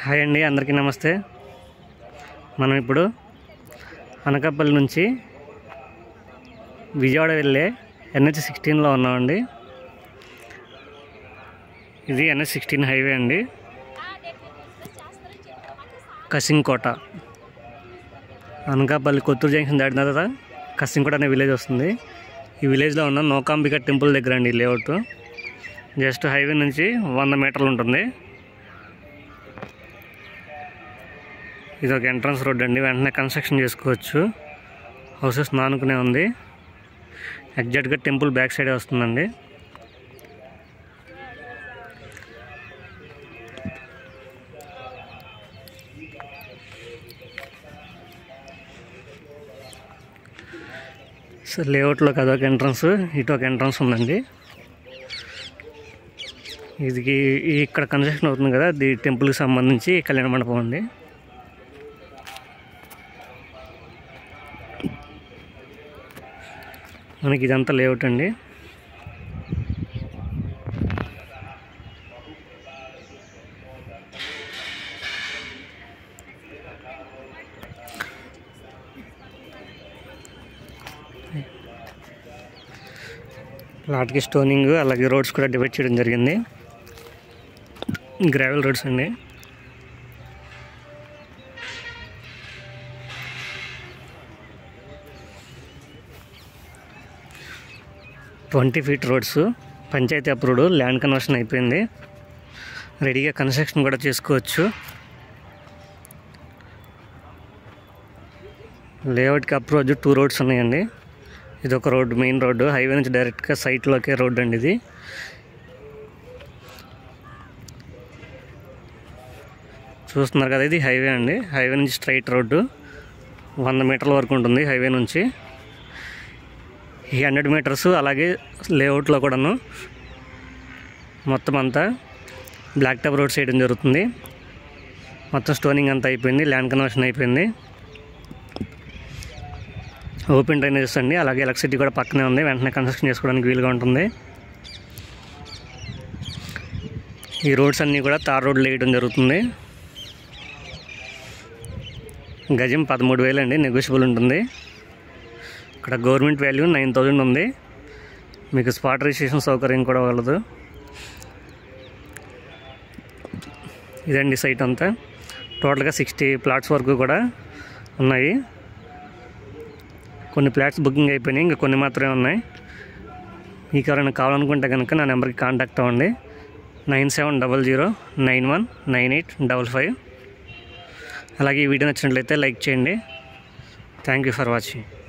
hi అండి అందరికీ నమస్తే మనం ఇప్పుడు అనకాపల్లి నుంచి విజయవాడ వెళ్ళే ఎన్హెచ్ సిక్స్టీన్లో ఉన్నామండి ఇది ఎన్హెచ్ సిక్స్టీన్ హైవే అండి కసింకోట అనకాపల్లి కొత్తూరు జంక్షన్ దాటిన తర్వాత కసింకోట అనే విలేజ్ వస్తుంది ఈ విలేజ్లో ఉన్న నోకాంబిక టెంపుల్ దగ్గర అండి ఈ లేఅవుట్ జస్ట్ హైవే నుంచి వంద మీటర్లు ఉంటుంది ఇది ఒక ఎంట్రన్స్ రోడ్ అండి వెంటనే కన్స్ట్రక్షన్ చేసుకోవచ్చు హౌసెస్ నానుకునే ఉంది ఎగ్జాక్ట్గా టెంపుల్ బ్యాక్ సైడే వస్తుందండి సో లేఅవుట్లోకి అదొక ఎంట్రన్స్ ఇటు ఒక ఎంట్రన్స్ ఉందండి ఇది ఇక్కడ కన్స్ట్రక్షన్ అవుతుంది కదా ఇది టెంపుల్కి సంబంధించి కళ్యాణ మండపం అండి మనకి ఇదంతా లేఅవుట్ అండి లాట్కి స్టోనింగ్ అలాగే రోడ్స్ కూడా డివైడ్ చేయడం జరిగింది గ్రావెల్ రోడ్స్ అండి twenty feet roads panchayat approved land conversion అయిపోయింది రెడీగా కన్స్ట్రక్షన్ కూడా చేసుకోవచ్చు లేఅవుట్కి అప్రోచ్ టూ రోడ్స్ ఉన్నాయండి ఇది ఒక రోడ్డు మెయిన్ రోడ్డు హైవే నుంచి డైరెక్ట్గా సైట్లోకే రోడ్డు అండి ఇది చూస్తున్నారు కదా ఇది హైవే అండి హైవే నుంచి స్ట్రైట్ రోడ్డు వంద మీటర్ల వరకు ఉంటుంది హైవే నుంచి ఈ హండ్రెడ్ మీటర్స్ అలాగే లేఅవుట్లో కూడాను మొత్తం అంతా బ్లాక్ టాప్ రోడ్స్ వేయడం జరుగుతుంది మొత్తం స్టోనింగ్ అంతా అయిపోయింది ల్యాండ్ కన్వర్షన్ అయిపోయింది ఓపెన్ డ్రైనేజెస్ అండి అలాగే ఎలక్ట్రిసిటీ కూడా పక్కనే ఉంది వెంటనే కన్స్ట్రక్షన్ చేసుకోవడానికి వీలుగా ఉంటుంది ఈ రోడ్స్ అన్నీ కూడా తార్ రోడ్లు వేయడం జరుగుతుంది గజం పదమూడు వేలు అండి నెగోషియబుల్ ఉంటుంది ఇక్కడ గవర్నమెంట్ వాల్యూ నైన్ థౌజండ్ ఉంది మీకు స్పాట్ రిజిస్ట్రేషన్ సౌకర్యం కూడా కలదు ఇదండి సైట్ అంతా టోటల్గా సిక్స్టీ ప్లాట్స్ వరకు కూడా ఉన్నాయి కొన్ని ప్లాట్స్ బుకింగ్ అయిపోయినాయి ఇంకా కొన్ని మాత్రమే ఉన్నాయి మీకు ఎవరైనా కావాలనుకుంటే కనుక నా నెంబర్కి కాంటాక్ట్ అవ్వండి nine seven double zero nine one nine eight double five అలాగే ఈ వీడియో నచ్చినట్లయితే లైక్ చేయండి థ్యాంక్ యూ ఫర్ వాచింగ్